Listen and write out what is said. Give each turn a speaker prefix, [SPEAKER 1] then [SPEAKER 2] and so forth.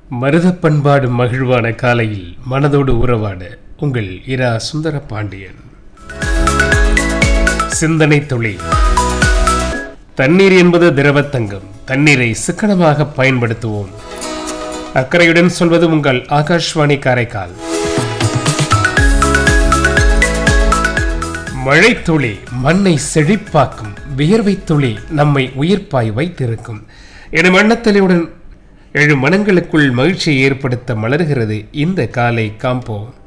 [SPEAKER 1] மருதப் பண்பாடு மகிழ்வான காலையில் மனதோடு உறவாட உங்கள் இரா சுந்தர பாண்டியன் சிந்தனை துளி தண்ணீர் என்பது திரவத்தங்கம் தண்ணீரை சிக்கனமாக பயன்படுத்துவோம் அக்கறையுடன் சொல்வது உங்கள் ஆகாஷ்வாணி காரைக்கால் மழைத்துளி மண்ணை செழிப்பாக்கும் வியர்வை துளி நம்மை உயிர்ப்பாய் வைத்திருக்கும் என மண்ணத்தலையுடன் எழு மனங்களுக்குள் மகிழ்ச்சியை ஏற்படுத்த மலர்கிறது இந்த காலை காம்போ